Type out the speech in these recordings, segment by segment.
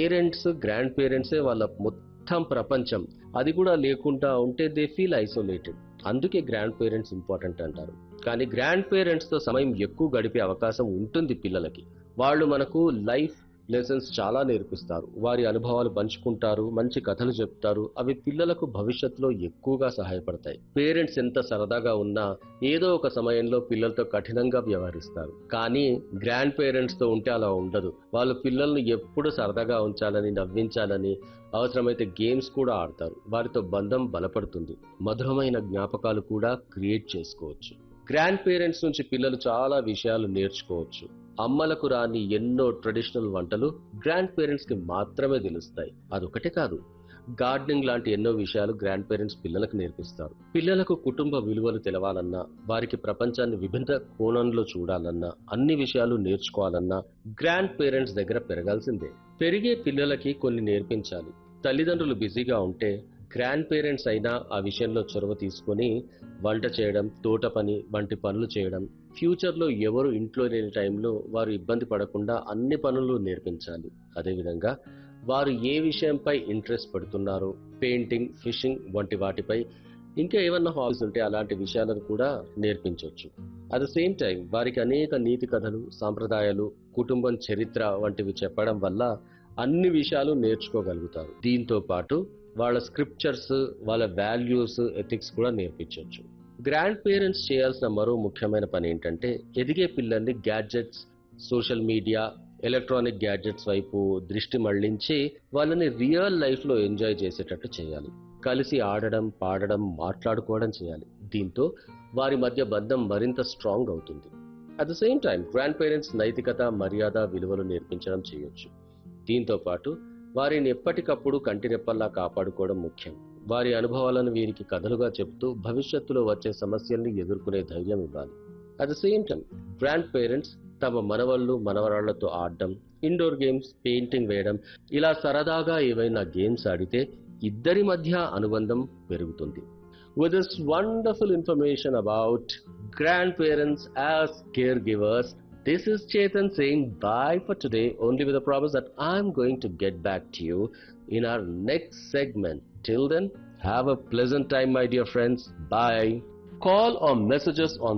Parents grand పేరెంట్సే వాళ్ళ మొత్తం ప్రపంచం అది కూడా లేకుండా ఉంటే దే ఫీల్ ఐసోలేటెడ్ అందుకే గ్రాండ్ పేరెంట్స్ ఇంపార్టెంట్ అంటారు కానీ గ్రాండ్ పేరెంట్స్ తో సమయం ఎక్కువ గడిపే అవకాశం ఉంటుంది పిల్లలకి వాళ్ళు మనకు లైఫ్ లెసన్స్ చాలా నేర్పిస్తారు వారి అనుభవాలు పంచుకుంటారు మంచి కథలు చెప్తారు అవి పిల్లలకు భవిష్యత్తులో ఎక్కువగా సహాయపడతాయి పేరెంట్స్ ఎంత సరదాగా ఉన్నా ఏదో ఒక సమయంలో పిల్లలతో కఠినంగా వ్యవహరిస్తారు కానీ గ్రాండ్ పేరెంట్స్ తో ఉంటే అలా ఉండదు వాళ్ళు పిల్లల్ని ఎప్పుడు సరదాగా ఉంచాలని నవ్వించాలని అవసరమైతే గేమ్స్ కూడా ఆడతారు వారితో బంధం బలపడుతుంది మధురమైన జ్ఞాపకాలు కూడా క్రియేట్ చేసుకోవచ్చు గ్రాండ్ పేరెంట్స్ నుంచి పిల్లలు చాలా విషయాలు నేర్చుకోవచ్చు అమ్మలకు రాని ఎన్నో ట్రెడిషనల్ వంటలు గ్రాండ్ పేరెంట్స్ కి మాత్రమే తెలుస్తాయి అదొకటే కాదు గార్డెనింగ్ లాంటి ఎన్నో విషయాలు గ్రాండ్ పేరెంట్స్ పిల్లలకు నేర్పిస్తారు పిల్లలకు కుటుంబ విలువలు తెలవాలన్నా వారికి ప్రపంచాన్ని విభిన్న కోణంలో చూడాలన్నా అన్ని విషయాలు నేర్చుకోవాలన్నా గ్రాండ్ పేరెంట్స్ దగ్గర పెరగాల్సిందే పెరిగే పిల్లలకి కొన్ని నేర్పించాలి తల్లిదండ్రులు బిజీగా ఉంటే గ్రాండ్ పేరెంట్స్ అయినా ఆ విషయంలో చొరవ తీసుకొని వంట చేయడం తోట పని వంటి పనులు చేయడం ఫ్యూచర్లో ఎవరు ఇంట్లో లేని టైంలో వారు ఇబ్బంది పడకుండా అన్ని పనులు నేర్పించాలి అదేవిధంగా వారు ఏ విషయంపై ఇంట్రెస్ట్ పడుతున్నారో పెయింటింగ్ ఫిషింగ్ వంటి వాటిపై ఇంకా ఏమన్నా హాబీస్ ఉంటే అలాంటి విషయాలను కూడా నేర్పించవచ్చు అట్ ద సేమ్ టైం వారికి అనేక నీతి కథలు సాంప్రదాయాలు కుటుంబం చరిత్ర వంటివి చెప్పడం వల్ల అన్ని విషయాలు నేర్చుకోగలుగుతారు దీంతో పాటు వాళ్ళ స్క్రిప్చర్స్ వాళ్ళ వాల్యూస్ ఎథిక్స్ కూడా నేర్పించవచ్చు గ్రాండ్ పేరెంట్స్ చేయాల్సిన మరో ముఖ్యమైన పని ఏంటంటే ఎదిగే పిల్లల్ని gadgets social media electronic gadgets వైపు దృష్టి మళ్లించి వాళ్ళని రియల్ లైఫ్లో ఎంజాయ్ చేసేటట్టు చేయాలి కలిసి ఆడడం పాడడం మాట్లాడుకోవడం చేయాలి దీంతో వారి మధ్య బంధం మరింత స్ట్రాంగ్ అవుతుంది at the same time grand parents నైతికత మర్యాద విలువలు నేర్పించడం చేయొచ్చు దీంతో పాటు వారిని ఎప్పటికప్పుడు కంటిరెప్పల్లా కాపాడుకోవడం ముఖ్యం వారి అనుభవాలను వీరికి కథలుగా చెబుతూ భవిష్యత్తులో వచ్చే సమస్యల్ని ఎదుర్కొనే ధైర్యం ఇవ్వాలి at the same time grand parents తమ మనవళ్ళు మనవరాళ్లతో ఆడడం ఇండోర్ గేమ్స్ పెయింటింగ్ వేయడం ఇలా సరదాగా ఏవైనా గేమ్స్ ఆడితే ఇద్దరి మధ్య అనుబంధం పెరుగుతుంది With this wonderful information about grandparents as caregivers, this is Chetan saying bye for today, only with a promise that I'm going to get back to you in our next segment. Till then, have a pleasant time, my dear friends. Bye. Call or message us on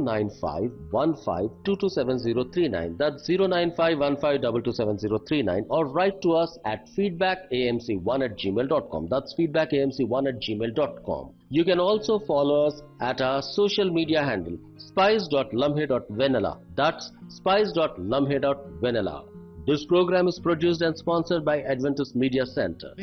09515227039. That's 09515227039 or write to us at feedbackamc1 at gmail.com. That's feedbackamc1 at gmail.com. You can also follow us at our social media handle spice.lumhe.vanilla. That's spice.lumhe.vanilla. This program is produced and sponsored by Adventist Media Center.